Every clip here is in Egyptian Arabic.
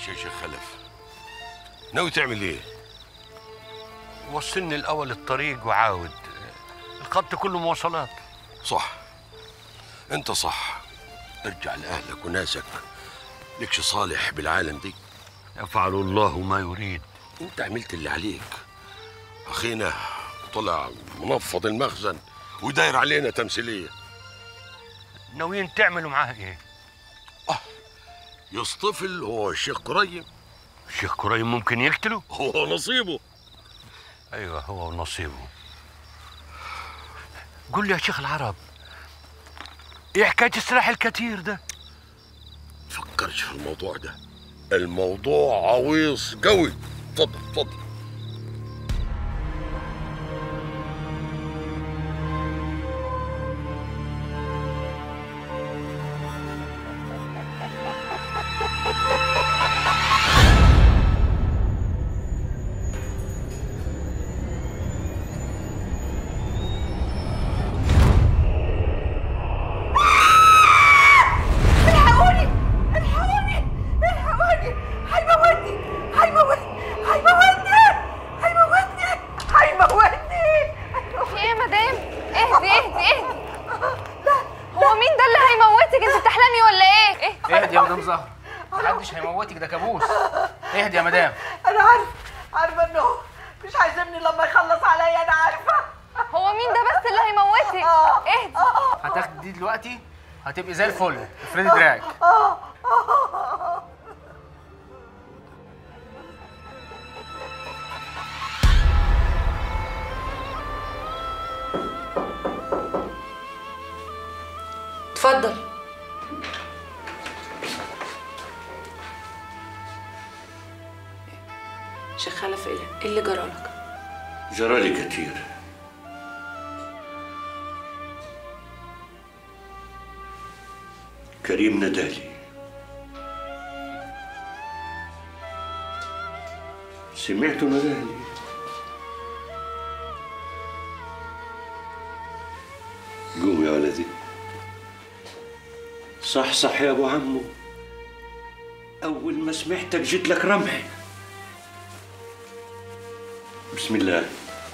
ماشي يا شيخ خلف ناوي تعمل ايه وصلني الاول الطريق وعاود الخط كله مواصلات صح انت صح ارجع لاهلك وناسك لكش صالح بالعالم دي يفعل الله ما يريد انت عملت اللي عليك اخينا طلع منفض المخزن وداير علينا تمثيليه ناويين تعملوا معاه ايه يصطفل هو الشيخ كريم الشيخ كريم ممكن يقتله هو نصيبه ايوه هو نصيبه قول لي يا شيخ العرب ايه حكايه السلاح الكتير ده فكرش في الموضوع ده الموضوع عويص قوي اتفضل اتفضل الحقوني الحقوني الحقوني هيموتني هيموتني هيموتني هيموتني هيموتني في ايه يا مدام اهدي اهدي اهدي هو مين ده اللي هيموتك انت بتحلمي ولا ايه ايه اهدي يا مدام زهر محدش هيموتك ده كابوس اهدي يا مدام انا عارف عارفه انه مش هيسيبني لما يخلص عليا انا عارفه هو مين ده بس اللي هيموتك اهدي هتاخدي دي دلوقتي هتبقي زي الفل افردي دراعك اتفضل شيخ خلف ايه إيه اللي جرالك جرالي كتير كريم ندالي سمعت ندالي قوم يا ولدي صح صح يا ابو عمو اول ما سمعتك جيت لك رمح بسم الله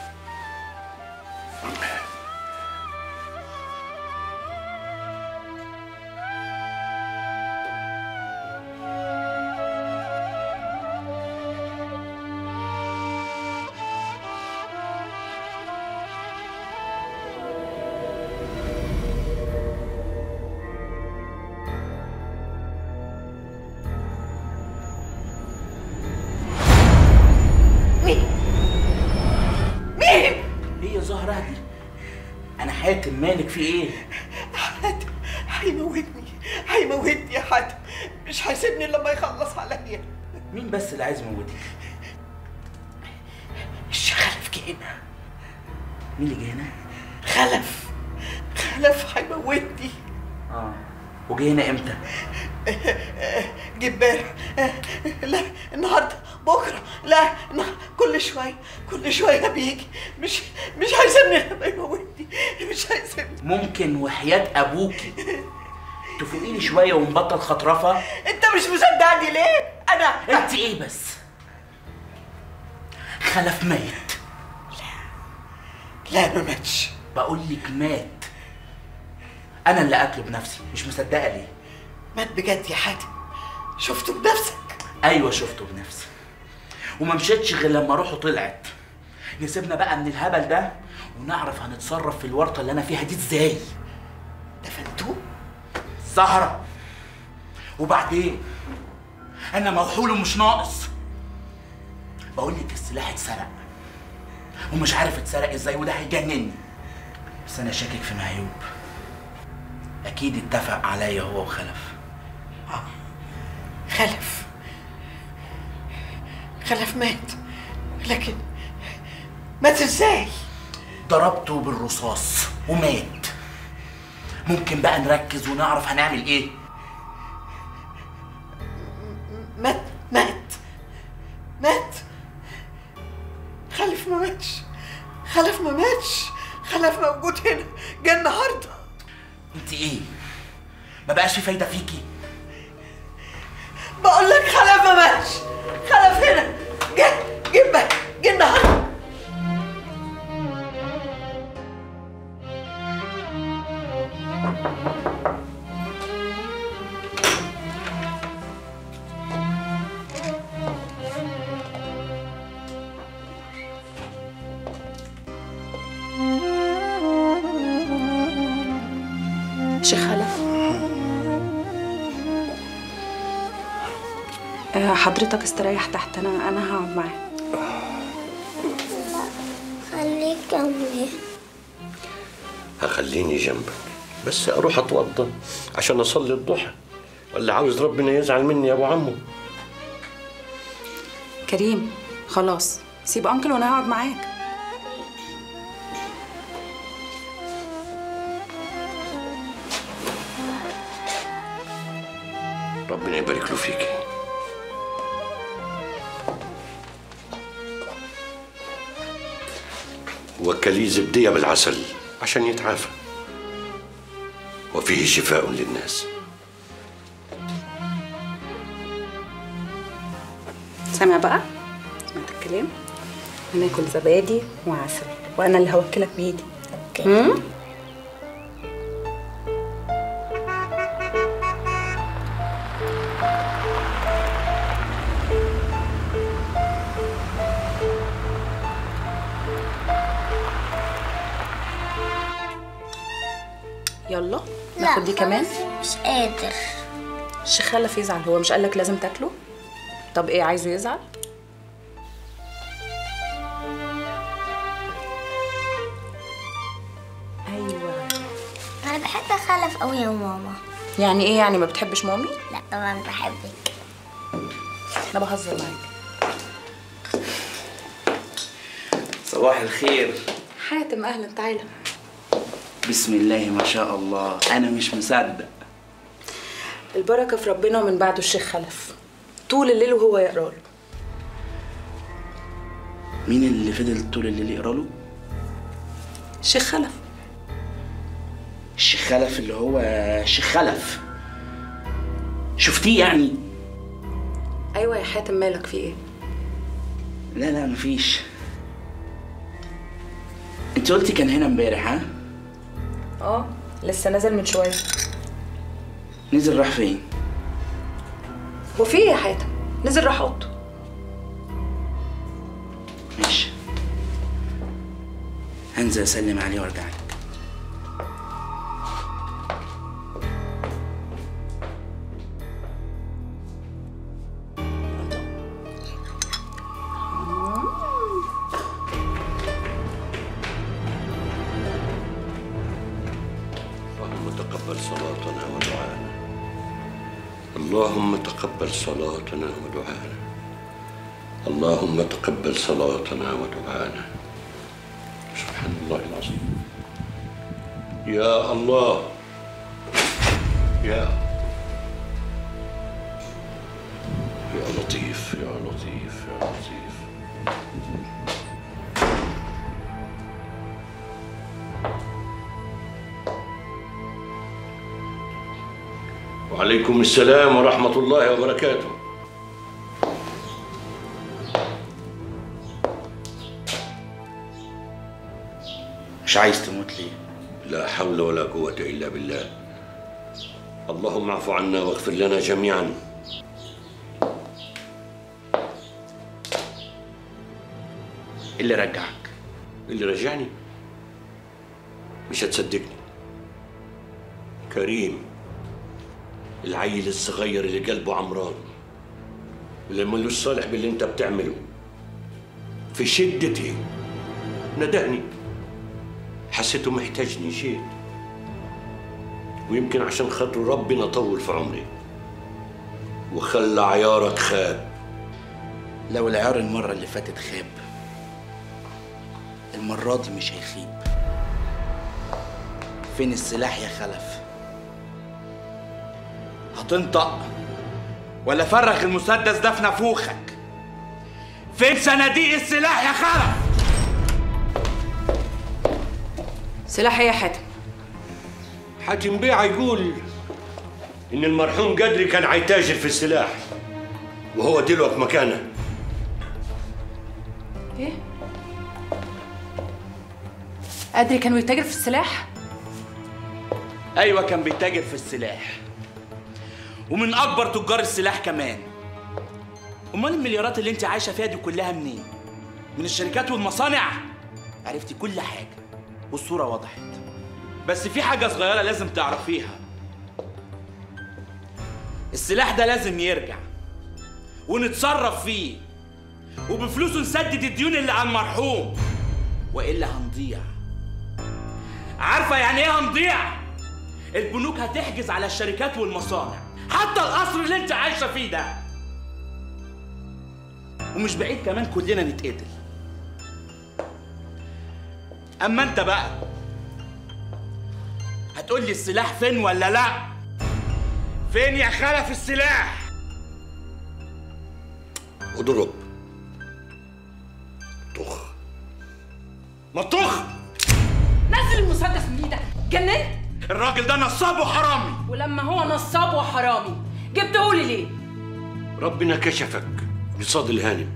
مين مين هي زهرة دي انا حاتم مالك في ايه حاتم هيموتني هيموتني يا حاتم مش هيسيبني لما يخلص عليا مين بس اللي عايز يموتك الشيخ خلف جه هنا مين اللي جه هنا خلف خلف هيموتني اه وجه هنا امتى جه امبارح لا النهارده بكره لا النه- كل شويه كل شويه بيجي مش مش هيسيبني لما يموتني مش هيسيبني ممكن وحياة ابوكي تفوقي لي شويه ونبطل خطرفه انت مش مصدقني ليه انا انت ايه بس خلف ميت لا ما ماتش بقول لك مات انا اللي قتله بنفسي مش مصدقه ليه مات بجد يا حاتم شفته بنفسك ايوه شفته بنفسي وما مشيتش غير لما روحه طلعت نسيبنا بقى من الهبل ده ونعرف هنتصرف في الورطه اللي انا فيها دي ازاي دفنتوه زهرة وبعدين انا موحول ومش ناقص بقول لك السلاح اتسرق ومش عارف اتسرق ازاي وده هيجنني بس انا شاكك في مهيوب اكيد اتفق عليا هو وخلف خلف خلف مات لكن مات ازاي ضربته بالرصاص ومات ممكن بقى نركز ونعرف هنعمل ايه مات مات مات خلف ما ماتش خلف ما ماتش خلف موجود هنا جه النهارده انت ايه ما بقاش في فايده فيكي بقول لك خلف ما ماتش خلف هنا جه جه بقى جه النهارده شيخ خلف آه، حضرتك استريح تحت انا انا هقعد معاك خليك جنبي هخليني جنبك بس اروح اتوضى عشان اصلي الضحى ولا عاوز ربنا يزعل مني يا ابو عمو كريم خلاص سيب انكل وانا هقعد معاك ربنا يبارك له فيكي وكليه زبدية بالعسل عشان يتعافى وفيه شفاء للناس سامع بقى سمعت الكلام هناكل زبادي وعسل وانا اللي هوكلك بايدي اوكي يلا ناخد دي كمان مش قادر الشيخ خلف يزعل هو مش قالك لازم تاكله طب ايه عايزه يزعل ايوه انا بحب خلف قوي يا ماما يعني ايه يعني ما بتحبش مامي لا طبعا بحبك انا بهزر معاك صباح الخير حاتم اهلا تعالى بسم الله ما شاء الله انا مش مصدق البركه في ربنا ومن بعده الشيخ خلف طول الليل وهو يقرا له مين اللي فضل طول الليل يقرا له الشيخ خلف الشيخ خلف اللي هو الشيخ خلف شفتيه يعني ايوه يا حاتم مالك في ايه لا لا مفيش انت قلتي كان هنا امبارح ها اه لسه نازل من شويه نزل راح فين هو في ايه يا حاتم نزل راح اوضته ماشي هنزل اسلم عليه وارجع لك اللهم تقبل صلاتنا ودعانا اللهم تقبل صلاتنا ودعانا اللهم تقبل صلاتنا ودعانا سبحان الله العظيم يا الله يا يا لطيف يا لطيف يا لطيف وعليكم السلام ورحمة الله وبركاته مش عايز تموت ليه لا حول ولا قوة إلا بالله اللهم اعف عنا واغفر لنا جميعا إيه اللي رجعك اللي رجعني مش هتصدقني كريم العيل الصغير اللي قلبه عمران اللي ملوش صالح باللي انت بتعمله في شدتي ندهني حسيته محتاجني جيت ويمكن عشان خاطر ربنا طول في عمري وخلى عيارك خاب لو العيار المرة اللي فاتت خاب المرة دي مش هيخيب فين السلاح يا خلف هتنطق ولا فرغ المسدس ده في نافوخك فين صناديق السلاح يا خلف سلاح ايه يا حاتم حاتم بيعة يقول إن المرحوم قدري كان عيتاجر في السلاح وهو دلوقتي مكانه ايه قادر كان بيتاجر في السلاح ايوه كان بيتاجر في السلاح ومن اكبر تجار السلاح كمان امال المليارات اللي انت عايشه فيها دي كلها منين من الشركات والمصانع عرفتي كل حاجه والصوره وضحت بس في حاجه صغيره لازم تعرفيها السلاح ده لازم يرجع ونتصرف فيه وبفلوسه نسدد الديون اللي على المرحوم والا هنضيع عارفه يعني ايه هنضيع البنوك هتحجز على الشركات والمصانع حتى القصر اللي انت عايشه فيه ده ومش بعيد كمان كلنا نتقتل اما انت بقى هتقول لي السلاح فين ولا لا فين يا خلف السلاح اضرب طخ ما تطخ نزل المسدس من ايدك جننت الراجل ده نصاب وحرامي ولما هو نصاب وحرامي جبته لي ليه ربنا كشفك بصاد الهانم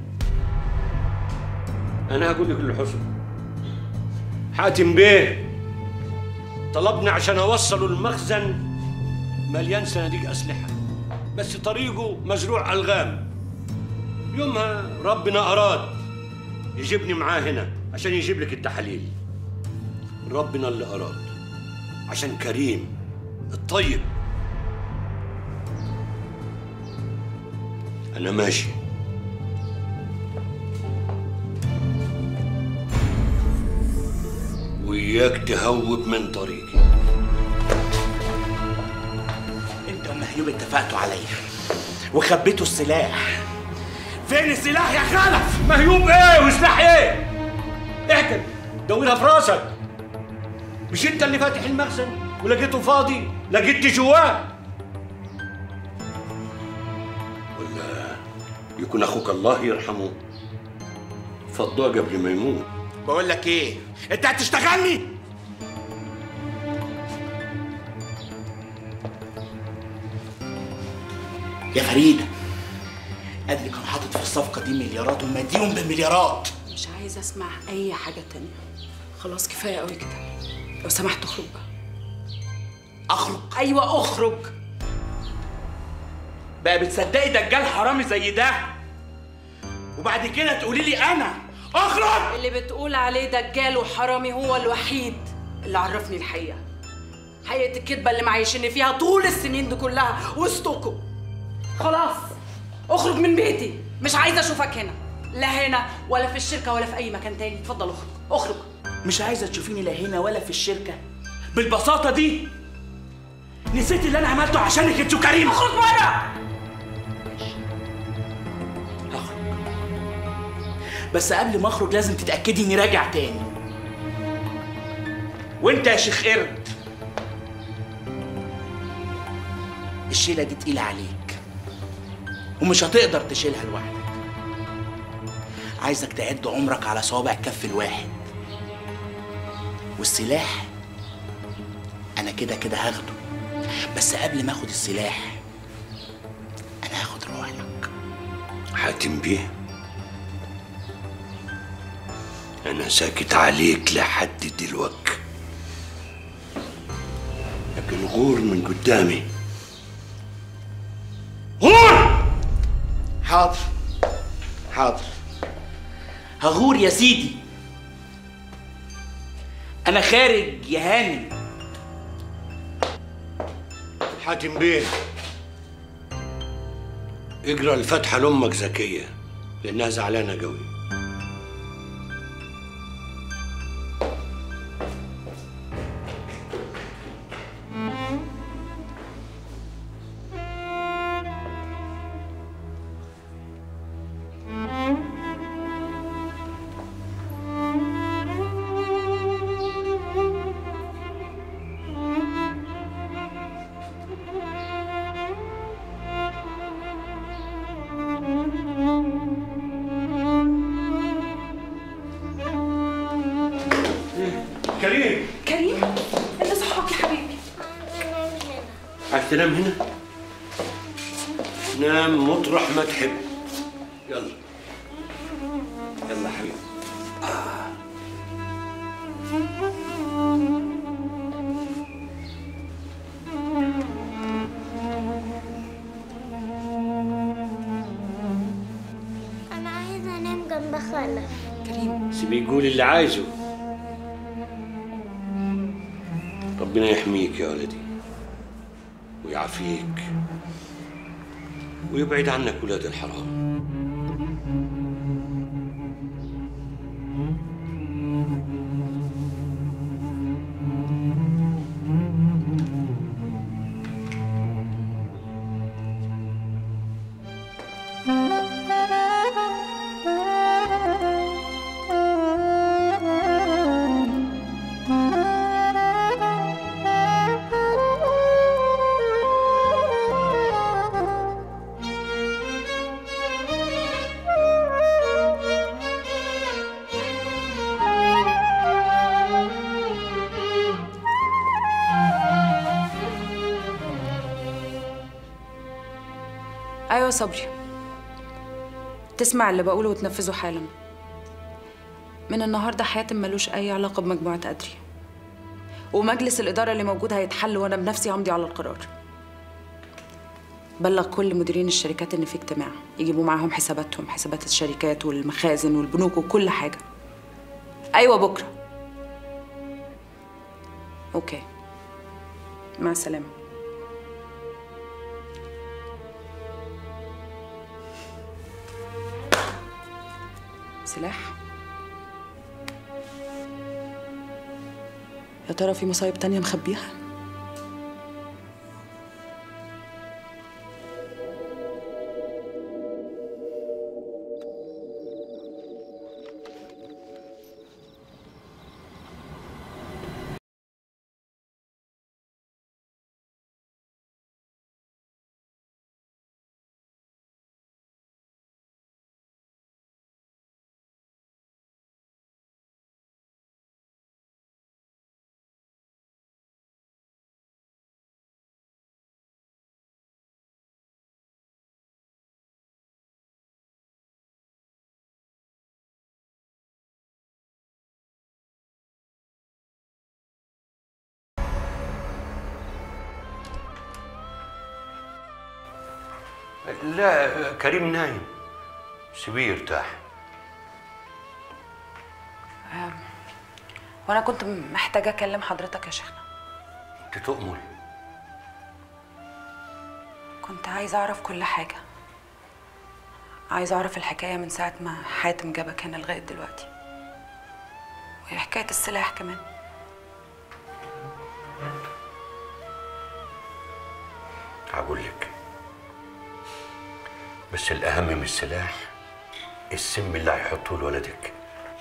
انا هقول لك اللي حصل حاتم بيه طلبني عشان اوصله المخزن مليان صناديق اسلحه بس طريقه مزروع الغام يومها ربنا اراد يجيبني معاه هنا عشان يجيب لك التحاليل ربنا اللي اراد عشان كريم الطيب انا ماشي وياك تهوب من طريقي انت ومهيوب اتفقتوا عليا وخبيتوا السلاح فين السلاح يا خلف مهيوب ايه وسلاح ايه احكم دورها في راسك مش انت اللي فاتح المخزن ولقيته فاضي لقيت جواه ولا يكون اخوك الله يرحمه فضاه قبل ما يموت بقول لك ايه انت هتشتغلني يا فريدة أدري كان حاطط في الصفقة دي مليارات ومديهم بمليارات مش عايزه اسمع اي حاجه تانية خلاص كفايه قوي كده لو سمحت اخرج بقى أخرج ايوه اخرج بقى بتصدقي دجال حرامي زي ده وبعد كده تقولي لي أنا أخرج اللي بتقول عليه دجال وحرامي هو الوحيد اللي عرفني الحقيقه حقيقه الكذبه اللي معيشني فيها طول السنين دي كلها وسطكم خلاص اخرج من بيتي مش عايزه اشوفك هنا لا هنا ولا في الشركه ولا في اي مكان تاني اتفضل اخرج اخرج مش عايزة تشوفيني لا هنا ولا في الشركة بالبساطة دي نسيت اللي أنا عملته عشانك أنت وكريم اخرج بره هخرج بس قبل ما اخرج لازم تتاكدي اني راجع تاني وانت يا شيخ قرد الشيله دي تقيله عليك ومش هتقدر تشيلها لوحدك عايزك تعد عمرك على صوابع كف الواحد والسلاح انا كده كده هاخده بس قبل ما اخد السلاح انا هاخد روحك حاتم بيه انا ساكت عليك لحد دلوقتي لكن غور من قدامي غور حاضر حاضر هغور يا سيدي انا خارج يا هانم حاتم بيه اقرا الفاتحه لامك زكيه لانها زعلانه قوي كريم كريم انت صحاك يا حبيبي عايز تنام هنا نام مطرح ما تحب يلا يلا حبيبي انا عايزه انام جنب خالك سيبيه يقول اللي عايزه ربنا يحميك يا ولدي ويعافيك ويبعد عنك ولاد الحرام ايوه صبري تسمع اللي بقوله وتنفذه حالا من النهارده حاتم ملوش اي علاقه بمجموعه ادري ومجلس الاداره اللي موجود هيتحل وانا بنفسي همضي على القرار بلغ كل مديرين الشركات ان في اجتماع يجيبوا معاهم حساباتهم حسابات الشركات والمخازن والبنوك وكل حاجه ايوه بكره اوكي مع السلامه سلاح يا ترى في مصايب تانية مخبيها لا كريم نايم سيبيه يرتاح وانا كنت محتاجه اكلم حضرتك يا شيخنا انت تؤمر كنت عايزه اعرف كل حاجه عايزه اعرف الحكايه من ساعه ما حاتم جابك هنا لغايه دلوقتي وهي حكايه السلاح كمان هقول لك بس الأهم من السلاح السم اللي هيحطوه لولدك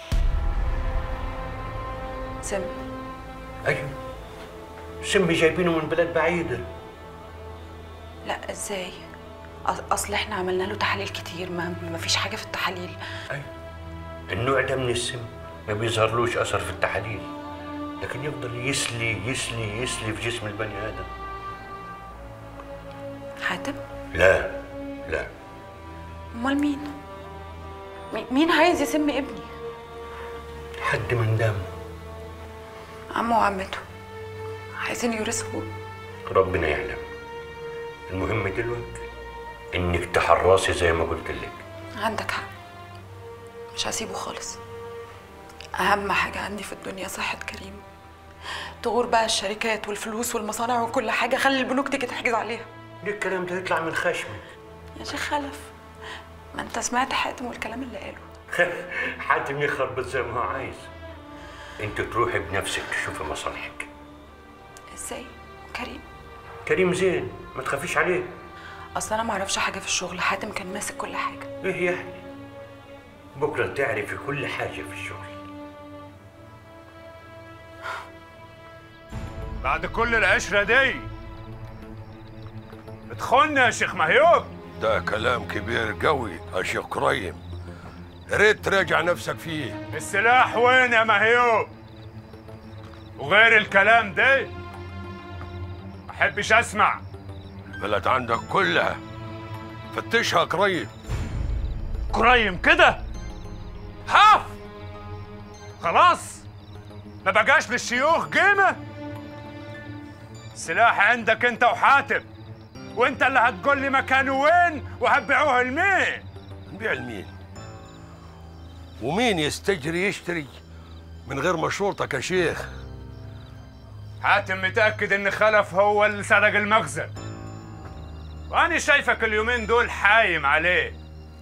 سم أيوه سم جايبينه من بلاد بعيدة لا ازاي أص- اصل احنا عملنا له تحاليل كتير ما ما فيش حاجه في التحاليل النوع ده من السم ما بيظهرلوش أثر في التحاليل لكن يفضل يسلي يسلي يسلي في جسم البني آدم حاتم لا لا امال مين مي- مين عايز يسم ابني حد من دم عمه وعمته عايزين يورثوا ربنا يعلم المهم دلوقتي انك تحرصي زي ما قلت لك عندك حق مش هسيبه خالص اهم حاجه عندي في الدنيا صحه كريم تغور بقى الشركات والفلوس والمصانع وكل حاجه خلي البنوك تيجي تحجز عليها ليه الكلام ده يطلع من خشمك يا شيخ خلف ما انت سمعت حاتم والكلام اللي قاله حاتم يخربط زي ما هو عايز انت تروحي بنفسك تشوفي مصالحك ازاي كريم كريم زين ما تخافيش عليه اصل انا ما اعرفش حاجه في الشغل حاتم كان ماسك كل حاجه ايه يعني بكره تعرفي كل حاجه في الشغل بعد كل العشرة دي بتخوننا يا شيخ مهيوب ده كلام كبير قوي يا شيخ كريم يا ريت تراجع نفسك فيه السلاح وين يا مهيوب وغير الكلام ده ما احبش اسمع البلد عندك كلها فتشها قريب قريم كده هاف خلاص ما بقاش للشيوخ قيمة السلاح عندك انت وحاتم وانت اللي هتقول لي مكانه وين وهتبيعوه لمين نبيع لمين ومين يستجري يشتري من غير مشورتك يا شيخ حاتم متأكد ان خلف هو اللي سرق المخزن وانا شايفك اليومين دول حايم عليه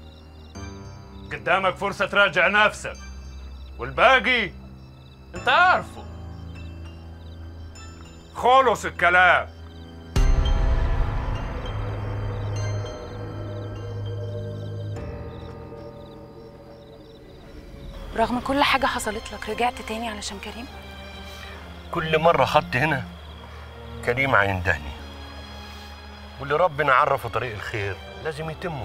قدامك فرصة تراجع نفسك والباقي انت عارفه خلص الكلام رغم كل حاجة حصلت لك رجعت تاني علشان كريم كل مرة خدت هنا كريم هيندهني واللي ربنا عرفه طريق الخير لازم يتمه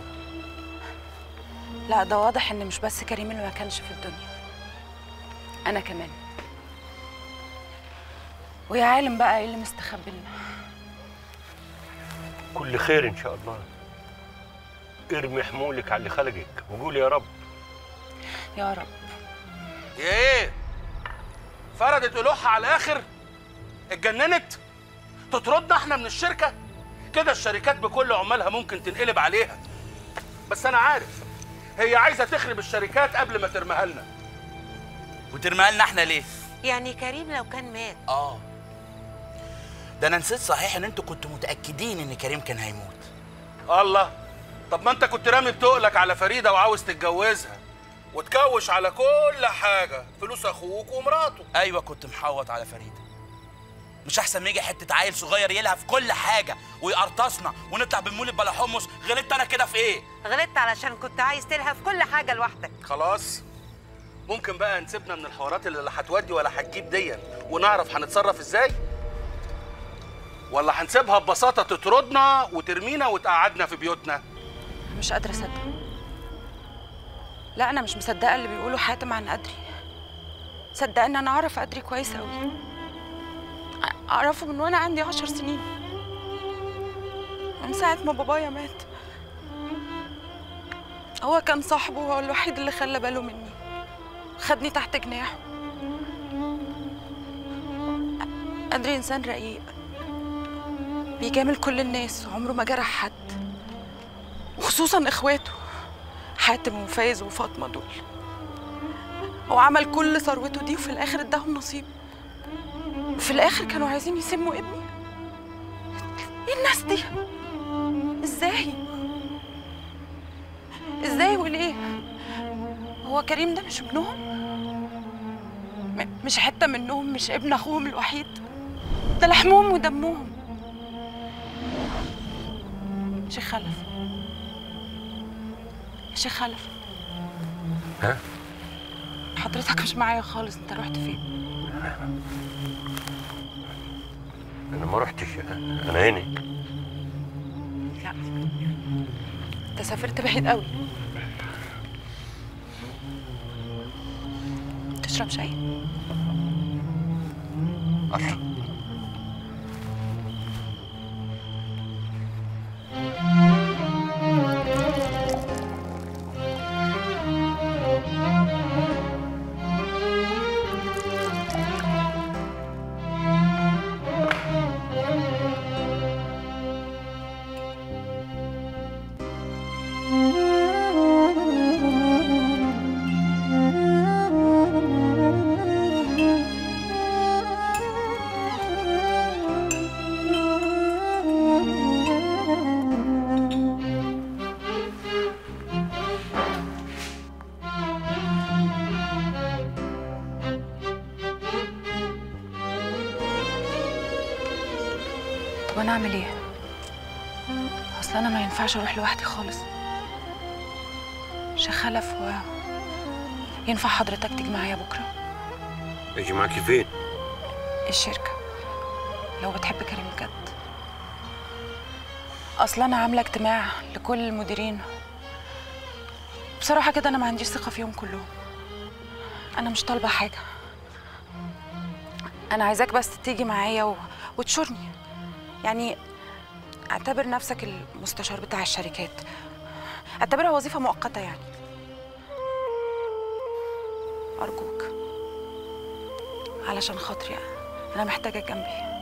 لا ده واضح ان مش بس كريم اللي ما كانش في الدنيا انا كمان ويا عالم بقى ايه اللي مستخبي لنا كل خير ان شاء الله ارمي حمولك على اللي خلقك وقول يا رب يا رب ايه فردت قلوحها على الاخر اتجننت تطردنا احنا من الشركه كده الشركات بكل عمالها ممكن تنقلب عليها بس انا عارف هي عايزه تخرب الشركات قبل ما ترميها لنا وترميها لنا احنا ليه؟ يعني كريم لو كان مات اه ده انا نسيت صحيح ان انتوا كنتوا متاكدين ان كريم كان هيموت الله طب ما انت كنت رامي بتقلك على فريده وعاوز تتجوزها وتكوش على كل حاجه فلوس اخوك ومراته ايوه كنت محوط على فريده مش احسن ما يجي حته عيل صغير يلهى في كل حاجه ويقرطصنا ونطلع بنمولد بلا حمص غلطت انا كده في ايه غلطت علشان كنت عايز تلهى في كل حاجه لوحدك خلاص ممكن بقى نسيبنا من الحوارات اللي لا هتودي ولا هتجيب ديا ونعرف هنتصرف ازاي ولا هنسيبها ببساطه تطردنا وترمينا وتقعدنا في بيوتنا مش قادرة أصدق لا أنا مش مصدقة اللي بيقولوا حاتم عن قدري صدقني أنا أعرف قدري كويس أوي أ- أعرفه من وأنا عندي عشر سنين من ساعة ما بابايا مات هو كان صاحبه هو الوحيد اللي خلى باله مني خدني تحت جناحه قدري إنسان رقيق بيجامل كل الناس وعمره ما جرح حد وخصوصا اخواته حاتم وفايز وفاطمه دول هو عمل كل ثروته دي وفي الاخر اداهم نصيب وفي الاخر كانوا عايزين يسموا ابني ايه الناس دي ازاي ازاي وليه هو كريم ده مش ابنهم م- مش حته منهم مش ابن اخوهم الوحيد ده لحمهم ودمهم شيخ خلف شيخ خلف ها حضرتك مش معايا خالص انت رحت فين انا ما رحتش انا هنا لا انت سافرت بعيد قوي تشرب شاي اشرب طب انا اعمل ايه اصل انا ما ينفعش اروح لوحدي خالص شيخ خلف و ينفع حضرتك تيجي معايا بكره اجي معاكي فين الشركه لو بتحب كريم بجد اصل انا عامله اجتماع لكل المديرين بصراحه كده انا ما عنديش ثقه فيهم كلهم انا مش طالبه حاجه انا عايزاك بس تيجي معايا و... وتشورني يعني اعتبر نفسك المستشار بتاع الشركات اعتبرها وظيفه مؤقته يعني ارجوك علشان خاطري انا محتاجه جنبي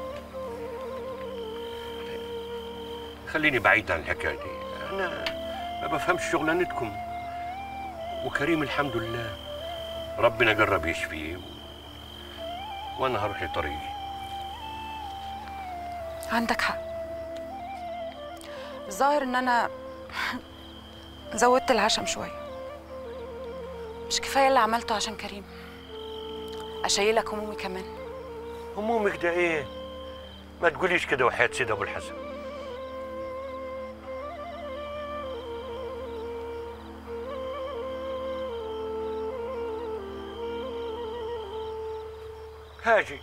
خليني بعيد عن الحكايه دي انا ما بفهمش شغلانتكم وكريم الحمد لله ربنا جرب يشفيه وانا هروح لطريقي عندك حق الظاهر ان انا زودت العشم شويه مش كفايه اللي عملته عشان كريم اشيلك همومي كمان همومك ده ايه ما تقوليش كده وحياة سيد ابو الحسن هاجي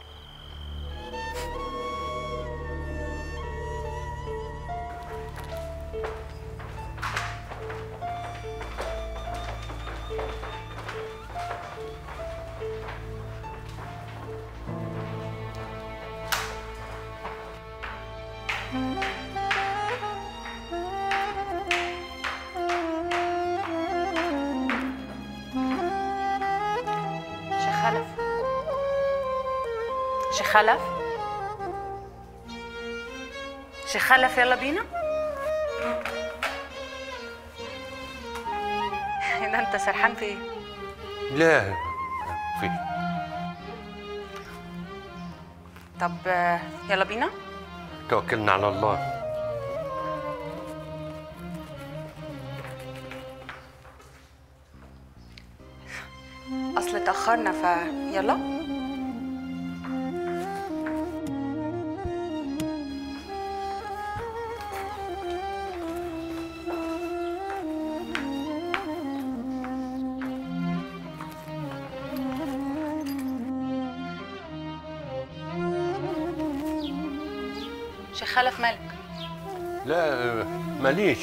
شيخ خلف شيخ خلف شيخ خلف يلا بينا ده انت سرحان في ايه لا في طب آه، يلا بينا توكلنا على الله اصل اتاخرنا فيلا شيخ خلف مالك لا ماليش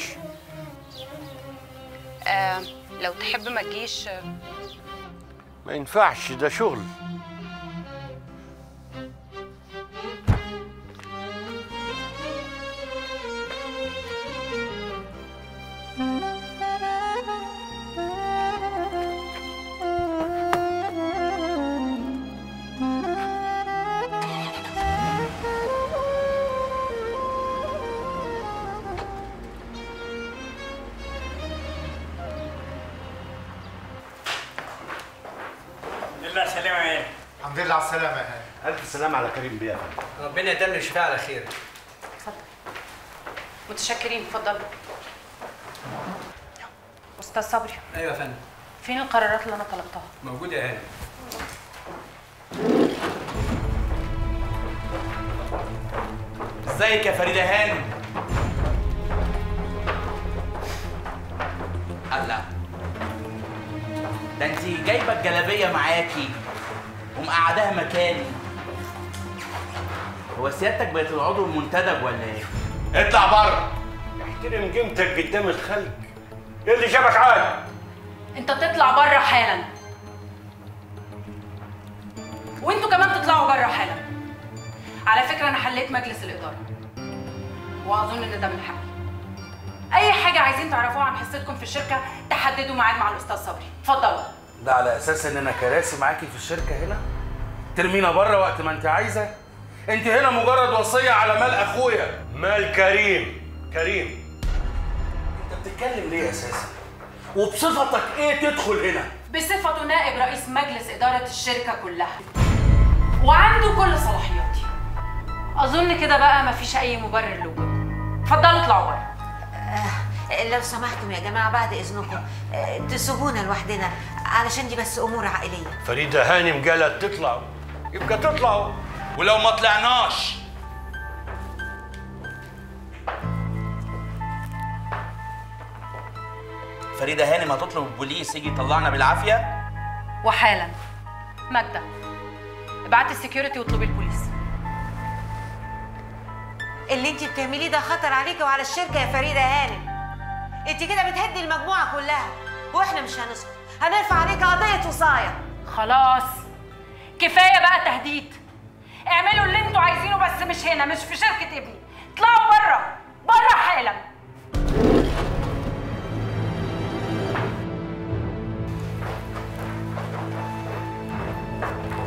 آه لو تحب ما تجيش آه، ما ينفعش ده شغل لله سلامة يا الحمد لله على السلامة يا هاني ألف سلامة على كريم بيه ربنا يدل شفاء على خير متشكرين اتفضلوا استاذ صبري أيوة يا فندم فين القرارات اللي انا طلبتها موجود يا هاني ازيك يا فريده هانم الله ده انت جايبه الجلابيه معاكي ومقعداها مكاني هو سيادتك بقت العضو المنتدب ولا ايه؟ اطلع بره احترم قيمتك قدام الخلق ايه اللي جابك عاد انت تطلع بره حالا وانتوا كمان تطلعوا بره حالا على فكره انا حليت مجلس الاداره واظن ان ده من حقي اي حاجه عايزين تعرفوها عن حصتكم في الشركه تحددوا ميعاد مع الاستاذ صبري اتفضلوا ده على اساس ان انا كراسي معاكي في الشركه هنا ترمينا بره وقت ما انت عايزه انت هنا مجرد وصيه على مال اخويا مال كريم كريم انت بتتكلم ليه اساسا وبصفتك ايه تدخل هنا بصفته نائب رئيس مجلس اداره الشركه كلها وعنده كل صلاحياتي اظن كده بقى مفيش اي مبرر لوجودكم اتفضلوا اطلعوا بره لو سمحتم يا جماعة بعد إذنكم آه، تسيبونا لوحدنا علشان دي بس أمور عائلية فريدة هانم قالت تطلعوا يبقى تطلعوا ولو ما طلعناش فريده هانم هتطلب البوليس يجي يطلعنا بالعافيه وحالا ماجدة ابعتي السكيورتي واطلبي البوليس اللي انت بتعمليه ده خطر عليكي وعلى الشركة يا فريدة هانم انت كده بتهدي المجموعة كلها واحنا مش هنسكت هنرفع عليك قضية وصاية خلاص كفايه بقى تهديد اعملوا اللي انتوا عايزينه بس مش هنا مش في شركه ابني اطلعوا بره بره حالا السلامه